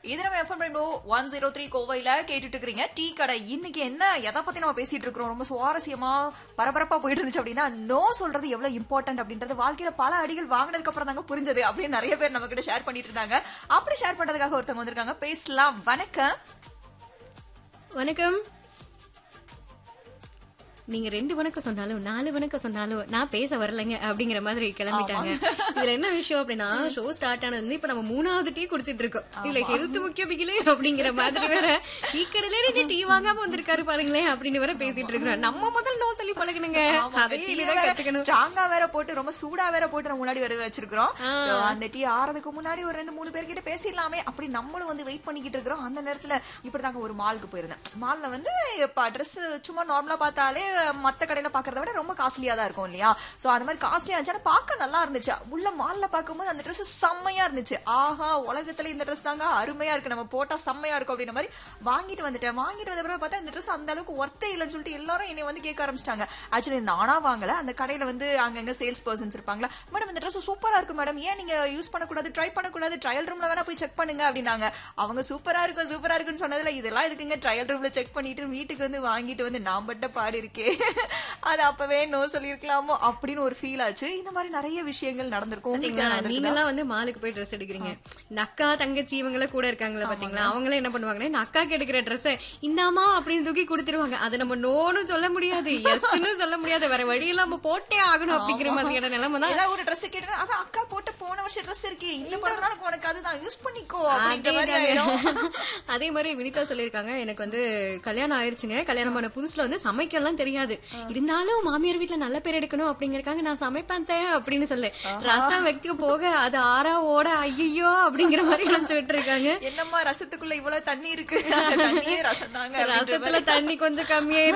இது நம்ம F M rainbow one zero three கோவையில கேட்டுட்டு இருக்கிறீங்க டீ கடை இன்னைக்கு என்ன எதை பத்தி நம்ம பேசிட்டு இருக்கிறோம் ரொம்ப சுவாரஸ்யமா பரபரப்பா போயிட்டு இருந்துச்சு அப்படின்னா நோ சொல்றது எவ்வளவு இம்பார்ட்டன்ட் அப்படின்றது வாழ்க்கையில பல அடிகள் வாங்கினதுக்கு அப்புறம் தாங்க புரிஞ்சது அப்படின்னு நிறைய பேர் நம்ம கிட்ட ஷேர் பண்ணிட்டு இருந்தாங்க அப்படி ஷேர் பண்றதுக்காக ஒருத்தவங்க வந்திருக்காங்க பேசலாம் வணக்கம் வணக்கம் நீங்க ரெண்டு வணக்கம் சொன்னாலும் நாலு வணக்கம் சொன்னாலும் நான் பேச வரலைங்க அப்படிங்கிற மாதிரி கிளம்பிட்டாங்க இதுல என்ன விஷயம் அப்படின்னா ஷோ ஸ்டார்ட் ஆனது இப்ப நம்ம மூணாவது டீ குடுத்துட்டு இருக்கோம் இதுல ஹெல்த் முக்கிய பிகிலே அப்படிங்கிற மாதிரி வேற டீ கடையில ரெண்டு டீ வாங்காம வந்திருக்காரு பாருங்களேன் அப்படின்னு வேற பேசிட்டு இருக்கிறோம் நம்ம முதல் நோ சொல்லி பழகணுங்க அதையே இனிதான் கத்துக்கணும் ஸ்ட்ராங்கா வேற போட்டு ரொம்ப சூடா வேற போட்டு நம்ம முன்னாடி வர வச்சிருக்கிறோம் So, அந்த டீ ஆறதுக்கு முன்னாடி ஒரு ரெண்டு மூணு பேர்கிட்ட பேசிடலாமே அப்படி நம்மளும் வந்து வெயிட் பண்ணிக்கிட்டு இருக்கிறோம் அந்த நேரத்துல இப்படிதாங்க ஒரு மாலுக்கு போயிருந்தேன் மால்ல வந்து இப்ப ட்ரெஸ் சும்மா நார்மலா பார்த்தாலே மத்த கடையில பாக்குறத விட ரொம்ப காஸ்ட்லியா தான் இருக்கும் இல்லையா சோ அந்த மாதிரி காஸ்ட்லியா இருந்துச்சு ஆனா பார்க்க நல்லா இருந்துச்சு உள்ள மால்ல பார்க்கும்போது அந்த ட்ரெஸ் செம்மையா இருந்துச்சு ஆஹா உலகத்துல இந்த ட்ரெஸ் தாங்க அருமையா இருக்கு நம்ம போட்டா செம்மையா இருக்கும் அப்படின்ற மாதிரி வாங்கிட்டு வந்துட்டேன் வாங்கிட்டு வந்த பிறகு பார்த்தா இந்த ட்ரெஸ் அந்த அளவுக்கு ஒர்த்தே இல்லைன்னு சொல்லிட்டு எல்லாரும் என்னை வந்து கேட்க ஆரம்பிச்சிட்டாங்க ஆக்சுவலி நானா வாங்கல அந்த கடையில வந்து அங்கங்க சேல்ஸ் பர்சன்ஸ் இருப்பாங்களா மேடம் இந்த ட்ரெஸ் சூப்பரா இருக்கு மேடம் ஏன் நீங்க யூஸ் பண்ணக்கூடாது ட்ரை பண்ணக்கூடாது ட்ரையல் ரூம்ல வேணா போய் செக் பண்ணுங்க அப்படின்னாங்க அவங்க சூப்பரா இருக்கும் சூப்பரா இருக்குன்னு சொன்னதுல இதெல்லாம் இதுக்குங்க ட்ரையல் ரூம்ல செக் பண்ணிட்டு வீட்டுக்கு வந்து வாங்கிட்டு வந்து நான் பட்ட பாடு இருக்கே அது அப்பவே நோ சொல்லியிருக்கலாமோ அப்படின்னு ஒரு ஃபீல் ஆச்சு இந்த மாதிரி நிறைய விஷயங்கள் நடந்திருக்கும் உங்களுக்கு பாத்தீங்களா நடந்திருக்குதா? நீங்க எல்லாம் வந்து மாலுக்கு போய் ட்ரெஸ் எடுக்கிறீங்க இந்த அக்கா தங்கச்சி இவங்கள கூட இருக்காங்களா பாத்தீங்களா அவங்களே என்ன பண்ணுவாங்கன்னா இந்த அக்காக்கு எடுக்கிற ட்ரெஸ் இந்தாமா அப்படின்னு தூக்கி கொடுத்துருவாங்க அதை நம்ம நோன்னு சொல்ல முடியாது எஸ்ன்னு சொல்ல முடியாது வேற வழியெல்லாம் நம்ம போட்டே ஆகணும் அப்படிங்கிற மாதிரியான நிலைமை தான் ஏதாவது ஒரு Dress கேட்டா அதான் அக்கா போட்டு போன வருஷம் Dress இருக்கே இந்த பிறந்த நாளுக்கு உனக்கு அதுதான் யூஸ் பண்ணிக்கோ அப்படின்ற மாதிரி ஆயிடும் அதே மாதிரி வினிதா சொல்லிருக்காங்க எனக்கு வந்து கல்யாணம் ஆயிருச்சுங்க கல்யாணம் ஆன புதுசுல வந்து சமைக்கலாம் தெரியாது இருந்தாலும் மாமியார் வீட்ல நல்ல பேர் எடுக்கணும் அப்படிங்கறக்காக நான் சமைப்பேன் தே அப்படின்னு சொல்லு ரசம் வைக்க போக அது ஆறா ஓட ஐயோ அப்படிங்கிற மாதிரி நினைச்சுட்டு இருக்காங்க என்னம்மா ரசத்துக்குள்ள இவ்வளவு தண்ணி இருக்கு அந்த தண்ணியே ரசம் தாங்க அப்படின்ற ரசத்துல தண்ணி கொஞ்சம் கம்மியா